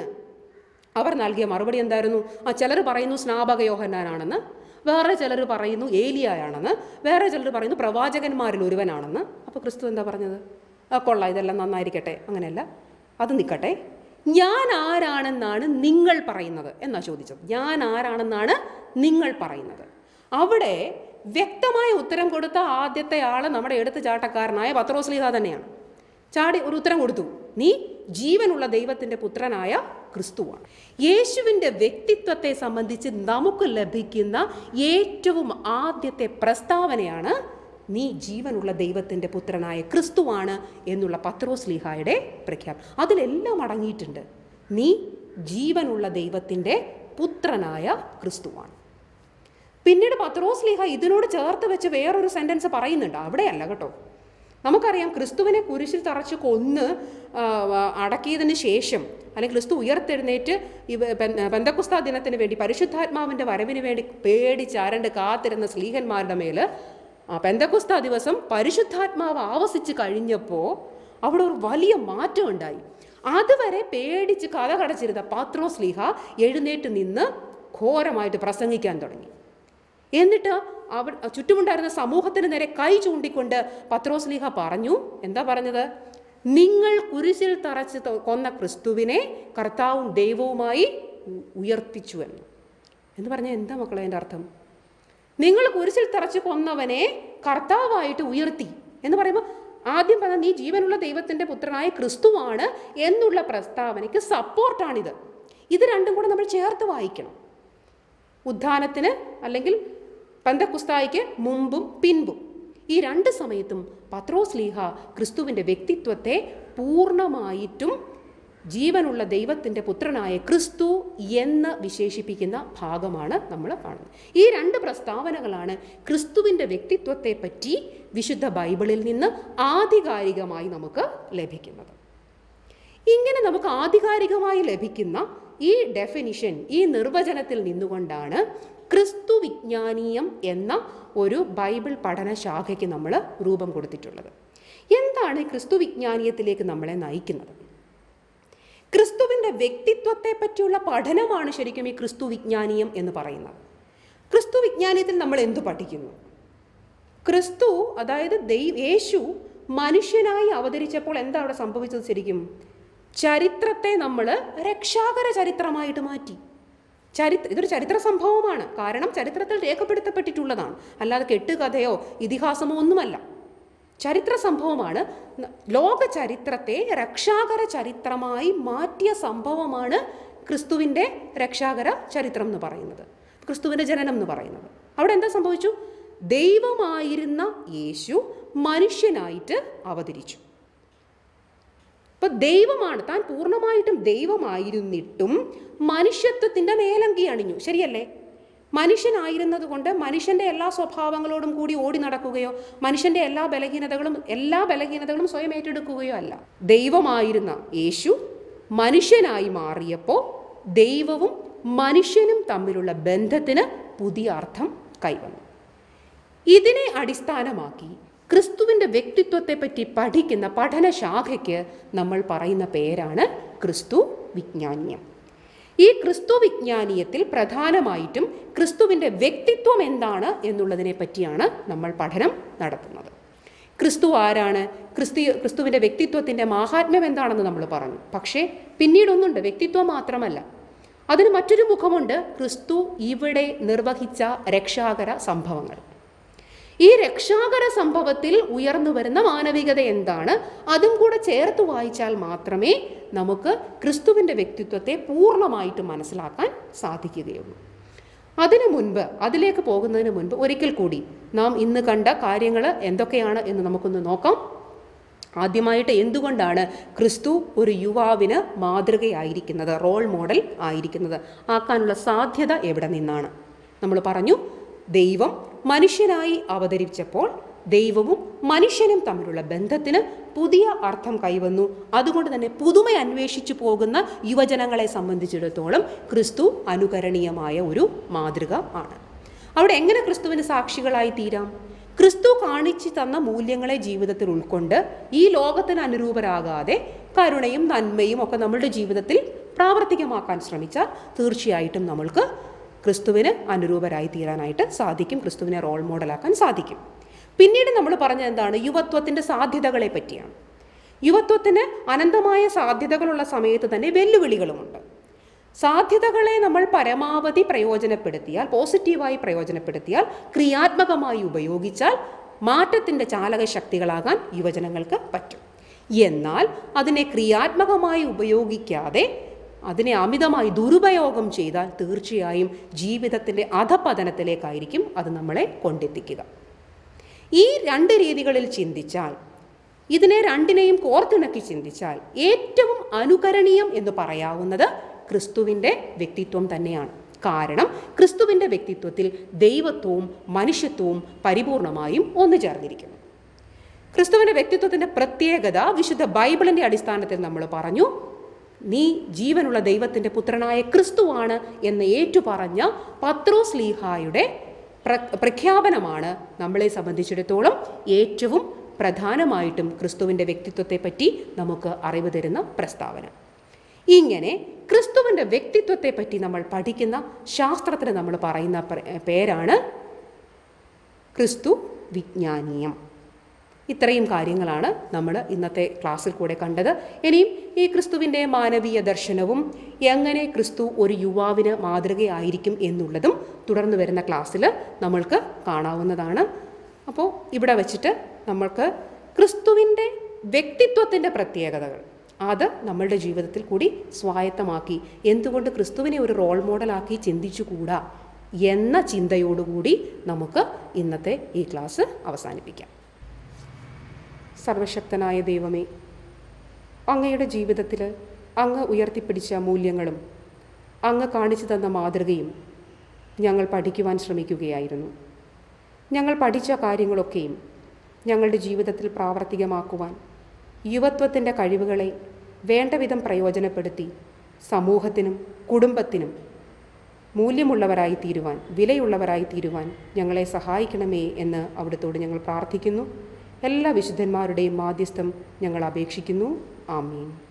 അവർ നൽകിയ മറുപടി എന്തായിരുന്നു ആ ചിലർ പറയുന്നു സ്നാപക യോഹന്നാനാണെന്ന് വേറെ ചിലർ പറയുന്നു ഏലിയായാണെന്ന് വേറെ ചിലർ പറയുന്നു പ്രവാചകന്മാരിൽ ഒരുവനാണെന്ന് അപ്പോൾ ക്രിസ്തു എന്താ പറഞ്ഞത് ആ കൊള്ളാം ഇതെല്ലാം നന്നായിരിക്കട്ടെ അങ്ങനെയല്ല അത് നിൽക്കട്ടെ ഞാൻ ആരാണെന്നാണ് നിങ്ങൾ പറയുന്നത് എന്നാ ചോദിച്ചത് ഞാൻ ആരാണെന്നാണ് നിങ്ങൾ പറയുന്നത് അവിടെ വ്യക്തമായ ഉത്തരം കൊടുത്ത ആദ്യത്തെ ആൾ നമ്മുടെ എടുത്തുചാട്ടക്കാരനായ പത്രോസ്ലിഹ തന്നെയാണ് ചാടി ഒരു ഉത്തരം കൊടുത്തു നീ ജീവനുള്ള ദൈവത്തിൻ്റെ പുത്രനായ ക്രിസ്തുവാണ് യേശുവിൻ്റെ വ്യക്തിത്വത്തെ സംബന്ധിച്ച് നമുക്ക് ലഭിക്കുന്ന ഏറ്റവും ആദ്യത്തെ പ്രസ്താവനയാണ് നീ ജീവനുള്ള ദൈവത്തിൻ്റെ പുത്രനായ ക്രിസ്തുവാണ് എന്നുള്ള പത്രോസ്ലിഹായുടെ പ്രഖ്യാപനം അതിലെല്ലാം അടങ്ങിയിട്ടുണ്ട് നീ ജീവനുള്ള ദൈവത്തിൻ്റെ പുത്രനായ ക്രിസ്തുവാണ് പിന്നീട് പത്രോസ് ലീഹ ഇതിനോട് ചേർത്ത് വെച്ച് വേറൊരു സെൻറ്റൻസ് പറയുന്നുണ്ട് അവിടെയല്ല കേട്ടോ നമുക്കറിയാം ക്രിസ്തുവിനെ കുരിശിൽ തറച്ച് കൊന്ന് ആ, അടക്കിയതിന് ശേഷം അല്ലെങ്കിൽ ക്രിസ്തു ഉയർത്തെഴുന്നേറ്റ് ഇവ ബന്ധക്കുസ്ത ദിനത്തിന് വേണ്ടി പരിശുദ്ധാത്മാവിൻ്റെ വരവിന് വേണ്ടി പേടിച്ചാരണ്ട് കാത്തിരുന്ന സ്ലീഹന്മാരുടെ മേൽ ആ പെന്തക്കുസ്ത ദിവസം പരിശുദ്ധാത്മാവ് ആവസിച്ച് കഴിഞ്ഞപ്പോൾ അവിടെ ഒരു വലിയ മാറ്റം ഉണ്ടായി അതുവരെ പേടിച്ച് കഥ കടച്ചിരുന്ന പാത്രോസ് ലീഹ എഴുന്നേറ്റ് നിന്ന് ഘോരമായിട്ട് പ്രസംഗിക്കാൻ തുടങ്ങി എന്നിട്ട് അവർ ചുറ്റുമുണ്ടായിരുന്ന സമൂഹത്തിന് നേരെ കൈ ചൂണ്ടിക്കൊണ്ട് പത്രോസ്ലീഹ പറഞ്ഞു എന്താ പറഞ്ഞത് നിങ്ങൾ കുരിശിൽ തറച്ച് ത- കൊന്ന ക്രിസ്തുവിനെ കർത്താവും ദൈവവുമായി ഉ- ഉയർപ്പിച്ചു എന്ന് എന്ന് പറഞ്ഞാൽ എന്താ മക്കളെ എൻ്റെ അർത്ഥം നിങ്ങൾ കുരിശിൽ തറച്ച് കൊന്നവനെ കർത്താവായിട്ട് ഉയർത്തി എന്ന് പറയുമ്പോൾ ആദ്യം പറഞ്ഞ നീ ജീവനുള്ള ദൈവത്തിൻ്റെ പുത്രനായ ക്രിസ്തുവാണ് എന്നുള്ള പ്രസ്താവനയ്ക്ക് സപ്പോർട്ടാണിത് ഇത് രണ്ടും കൂടെ നമ്മൾ ചേർത്ത് വായിക്കണം ഉദ്ധാനത്തിന് അല്ലെങ്കിൽ പന്തക്കുസ്തായിക്ക് മുമ്പും പിൻപും ഈ രണ്ട് സമയത്തും പത്രോസ് ലീഹ ക്രിസ്തുവിൻ്റെ വ്യക്തിത്വത്തെ പൂർണ്ണമായിട്ടും ജീവനുള്ള ദൈവത്തിൻ്റെ പുത്രനായ ക്രിസ്തു എന്ന് വിശേഷിപ്പിക്കുന്ന ഭാഗമാണ് നമ്മൾ കാണുന്നത് ഈ രണ്ട് പ്രസ്താവനകളാണ് ക്രിസ്തുവിൻ്റെ വ്യക്തിത്വത്തെ പറ്റി വിശുദ്ധ ബൈബിളിൽ നിന്ന് ആധികാരികമായി നമുക്ക് ലഭിക്കുന്നത് ഇങ്ങനെ നമുക്ക് ആധികാരികമായി ലഭിക്കുന്ന ഈ ഡെഫിനിഷൻ ഈ നിർവചനത്തിൽ നിന്നുകൊണ്ടാണ് ക്രിസ്തു വിജ്ഞാനീയം എന്ന ഒരു ബൈബിൾ പഠന ശാഖയ്ക്ക് നമ്മൾ രൂപം കൊടുത്തിട്ടുള്ളത് എന്താണ് ഈ ക്രിസ്തു വിജ്ഞാനീയത്തിലേക്ക് നമ്മളെ നയിക്കുന്നത് ക്രിസ്തുവിൻ്റെ വ്യക്തിത്വത്തെ പറ്റിയുള്ള പഠനമാണ് ശരിക്കും ഈ ക്രിസ്തു വിജ്ഞാനീയം എന്ന് പറയുന്നത് ക്രിസ്തു വിജ്ഞാനീയത്തിൽ നമ്മൾ എന്തു പഠിക്കുന്നു ക്രിസ്തു അതായത് ദൈവ യേശു മനുഷ്യനായി അവതരിച്ചപ്പോൾ എന്താ അവിടെ സംഭവിച്ചത് ശരിക്കും ചരിത്രത്തെ നമ്മൾ രക്ഷാകര ചരിത്രമായിട്ട് മാറ്റി ചരിത്ര ഇതൊരു ചരിത്ര സംഭവമാണ് കാരണം ചരിത്രത്തിൽ രേഖപ്പെടുത്തപ്പെട്ടിട്ടുള്ളതാണ് അല്ലാതെ കെട്ടുകഥയോ ഇതിഹാസമോ ഒന്നുമല്ല ചരിത്ര സംഭവമാണ് ന- ലോക ചരിത്രത്തെ രക്ഷാകര ചരിത്രമായി മാറ്റിയ സംഭവമാണ് ക്രിസ്തുവിൻ്റെ രക്ഷാകര ചരിത്രം എന്ന് പറയുന്നത് ക്രിസ്തുവിൻ്റെ ജനനം എന്ന് പറയുന്നത് അവിടെ എന്താ സംഭവിച്ചു ദൈവമായിരുന്ന യേശു മനുഷ്യനായിട്ട് അവതരിച്ചു ഇപ്പൊ ദൈവമാണ് താൻ പൂർണ്ണമായിട്ടും ദൈവമായിരുന്നിട്ടും മനുഷ്യത്വത്തിന്റെ മേലങ്കി അണിഞ്ഞു ശരിയല്ലേ മനുഷ്യനായിരുന്നത് കൊണ്ട് മനുഷ്യന്റെ എല്ലാ സ്വഭാവങ്ങളോടും കൂടി ഓടി നടക്കുകയോ മനുഷ്യന്റെ എല്ലാ ബലഹീനതകളും എല്ലാ ബലഹീനതകളും സ്വയം ഏറ്റെടുക്കുകയോ അല്ല ദൈവമായിരുന്ന യേശു മനുഷ്യനായി മാറിയപ്പോൾ ദൈവവും മനുഷ്യനും തമ്മിലുള്ള ബന്ധത്തിന് പുതിയ അർത്ഥം കൈവന്നു ഇതിനെ അടിസ്ഥാനമാക്കി ക്രിസ്തുവിൻ്റെ വ്യക്തിത്വത്തെപ്പറ്റി പഠിക്കുന്ന പഠനശാഖയ്ക്ക് നമ്മൾ പറയുന്ന പേരാണ് ക്രിസ്തു വിജ്ഞാനീയം ഈ ക്രിസ്തു വിജ്ഞാനീയത്തിൽ പ്രധാനമായിട്ടും ക്രിസ്തുവിൻ്റെ വ്യക്തിത്വം എന്താണ് എന്നുള്ളതിനെ പറ്റിയാണ് നമ്മൾ പഠനം നടത്തുന്നത് ക്രിസ്തു ആരാണ് ക്രിസ്തു ക്രിസ്തുവിൻ്റെ വ്യക്തിത്വത്തിൻ്റെ മാഹാത്മ്യം എന്താണെന്ന് നമ്മൾ പറഞ്ഞു പക്ഷേ പിന്നീടൊന്നുണ്ട് വ്യക്തിത്വം മാത്രമല്ല അതിന് മറ്റൊരു മുഖമുണ്ട് ക്രിസ്തു ഇവിടെ നിർവഹിച്ച രക്ഷാകര സംഭവങ്ങൾ ഈ രക്ഷാകര സംഭവത്തിൽ ഉയർന്നു വരുന്ന മാനവികത എന്താണ് അതും കൂടെ ചേർത്ത് വായിച്ചാൽ മാത്രമേ നമുക്ക് ക്രിസ്തുവിൻ്റെ വ്യക്തിത്വത്തെ പൂർണ്ണമായിട്ട് മനസ്സിലാക്കാൻ സാധിക്കുകയുള്ളൂ അതിനു മുൻപ് അതിലേക്ക് പോകുന്നതിന് മുൻപ് ഒരിക്കൽ കൂടി നാം ഇന്ന് കണ്ട കാര്യങ്ങൾ എന്തൊക്കെയാണ് എന്ന് നമുക്കൊന്ന് നോക്കാം ആദ്യമായിട്ട് എന്തുകൊണ്ടാണ് ക്രിസ്തു ഒരു യുവാവിന് മാതൃകയായിരിക്കുന്നത് റോൾ മോഡൽ ആയിരിക്കുന്നത് ആക്കാനുള്ള സാധ്യത എവിടെ നിന്നാണ് നമ്മൾ പറഞ്ഞു ദൈവം മനുഷ്യനായി അവതരിച്ചപ്പോൾ ദൈവവും മനുഷ്യനും തമ്മിലുള്ള ബന്ധത്തിന് പുതിയ അർത്ഥം കൈവന്നു അതുകൊണ്ട് തന്നെ പുതുമ അന്വേഷിച്ചു പോകുന്ന യുവജനങ്ങളെ സംബന്ധിച്ചിടത്തോളം ക്രിസ്തു അനുകരണീയമായ ഒരു മാതൃക ആണ് അവിടെ എങ്ങനെ ക്രിസ്തുവിന് സാക്ഷികളായി തീരാം ക്രിസ്തു കാണിച്ചു തന്ന മൂല്യങ്ങളെ ജീവിതത്തിൽ ഉൾക്കൊണ്ട് ഈ ലോകത്തിന് അനുരൂപരാകാതെ കരുണയും നന്മയും ഒക്കെ നമ്മളുടെ ജീവിതത്തിൽ പ്രാവർത്തികമാക്കാൻ ശ്രമിച്ചാൽ തീർച്ചയായിട്ടും നമ്മൾക്ക് ക്രിസ്തുവിന് അനുരൂപരായി തീരാനായിട്ട് സാധിക്കും ക്രിസ്തുവിനെ റോൾ മോഡലാക്കാൻ സാധിക്കും പിന്നീട് നമ്മൾ പറഞ്ഞത് എന്താണ് യുവത്വത്തിൻ്റെ സാധ്യതകളെ പറ്റിയാണ് യുവത്വത്തിന് അനന്തമായ സാധ്യതകളുള്ള സമയത്ത് തന്നെ വെല്ലുവിളികളുമുണ്ട് സാധ്യതകളെ നമ്മൾ പരമാവധി പ്രയോജനപ്പെടുത്തിയാൽ പോസിറ്റീവായി പ്രയോജനപ്പെടുത്തിയാൽ ക്രിയാത്മകമായി ഉപയോഗിച്ചാൽ മാറ്റത്തിൻ്റെ ചാലക ശക്തികളാകാൻ യുവജനങ്ങൾക്ക് പറ്റും എന്നാൽ അതിനെ ക്രിയാത്മകമായി ഉപയോഗിക്കാതെ അതിനെ അമിതമായി ദുരുപയോഗം ചെയ്താൽ തീർച്ചയായും ജീവിതത്തിൻ്റെ അധപതനത്തിലേക്കായിരിക്കും അത് നമ്മളെ കൊണ്ടെത്തിക്കുക ഈ രണ്ട് രീതികളിൽ ചിന്തിച്ചാൽ ഇതിനെ രണ്ടിനെയും കോർത്തിണക്കി ചിന്തിച്ചാൽ ഏറ്റവും അനുകരണീയം എന്ന് പറയാവുന്നത് ക്രിസ്തുവിൻ്റെ വ്യക്തിത്വം തന്നെയാണ് കാരണം ക്രിസ്തുവിൻ്റെ വ്യക്തിത്വത്തിൽ ദൈവത്വവും മനുഷ്യത്വവും പരിപൂർണമായും ഒന്നു ചേർന്നിരിക്കുന്നു ക്രിസ്തുവിൻ്റെ വ്യക്തിത്വത്തിൻ്റെ പ്രത്യേകത വിശുദ്ധ ബൈബിളിൻ്റെ അടിസ്ഥാനത്തിൽ നമ്മൾ പറഞ്ഞു നീ ജീവനുള്ള ദൈവത്തിൻ്റെ പുത്രനായ ക്രിസ്തുവാണ് എന്ന് ഏറ്റുപറഞ്ഞ പത്രോസ് ലീഹായുടെ പ്ര പ്രഖ്യാപനമാണ് നമ്മളെ സംബന്ധിച്ചിടത്തോളം ഏറ്റവും പ്രധാനമായിട്ടും ക്രിസ്തുവിൻ്റെ വ്യക്തിത്വത്തെപ്പറ്റി നമുക്ക് അറിവ് തരുന്ന പ്രസ്താവന ഇങ്ങനെ ക്രിസ്തുവിൻ്റെ വ്യക്തിത്വത്തെപ്പറ്റി നമ്മൾ പഠിക്കുന്ന ശാസ്ത്രത്തിന് നമ്മൾ പറയുന്ന പ്ര- പേരാണ് ക്രിസ്തു വിജ്ഞാനീയം ഇത്രയും കാര്യങ്ങളാണ് നമ്മൾ ഇന്നത്തെ ക്ലാസ്സിൽ കൂടെ കണ്ടത് ഇനിയും ഈ ക്രിസ്തുവിൻ്റെ മാനവീയ ദർശനവും എങ്ങനെ ക്രിസ്തു ഒരു യുവാവിന് മാതൃകയായിരിക്കും എന്നുള്ളതും തുടർന്ന് വരുന്ന ക്ലാസ്സിൽ നമ്മൾക്ക് കാണാവുന്നതാണ് അപ്പോൾ ഇവിടെ വച്ചിട്ട് നമ്മൾക്ക് ക്രിസ്തുവിൻ്റെ വ്യക്തിത്വത്തിൻ്റെ പ്രത്യേകതകൾ അത് നമ്മളുടെ ജീവിതത്തിൽ കൂടി സ്വായത്തമാക്കി എന്തുകൊണ്ട് ക്രിസ്തുവിനെ ഒരു റോൾ മോഡലാക്കി ചിന്തിച്ചുകൂടാ എന്ന ചിന്തയോടുകൂടി നമുക്ക് ഇന്നത്തെ ഈ ക്ലാസ് അവസാനിപ്പിക്കാം സർവശക്തനായ ദൈവമേ അങ്ങയുടെ ജീവിതത്തിൽ അങ്ങ് ഉയർത്തിപ്പിടിച്ച മൂല്യങ്ങളും അങ്ങ് കാണിച്ചു തന്ന മാതൃകയും ഞങ്ങൾ പഠിക്കുവാൻ ശ്രമിക്കുകയായിരുന്നു ഞങ്ങൾ പഠിച്ച കാര്യങ്ങളൊക്കെയും ഞങ്ങളുടെ ജീവിതത്തിൽ പ്രാവർത്തികമാക്കുവാൻ യുവത്വത്തിൻ്റെ കഴിവുകളെ വേണ്ട വിധം പ്രയോജനപ്പെടുത്തി സമൂഹത്തിനും കുടുംബത്തിനും മൂല്യമുള്ളവരായി തീരുവാൻ വിലയുള്ളവരായി തീരുവാൻ ഞങ്ങളെ സഹായിക്കണമേ എന്ന് അവിടുത്തോട് ഞങ്ങൾ പ്രാർത്ഥിക്കുന്നു എല്ലാ വിശുദ്ധന്മാരുടെയും മാധ്യസ്ഥം ഞങ്ങൾ അപേക്ഷിക്കുന്നു ആമീൻ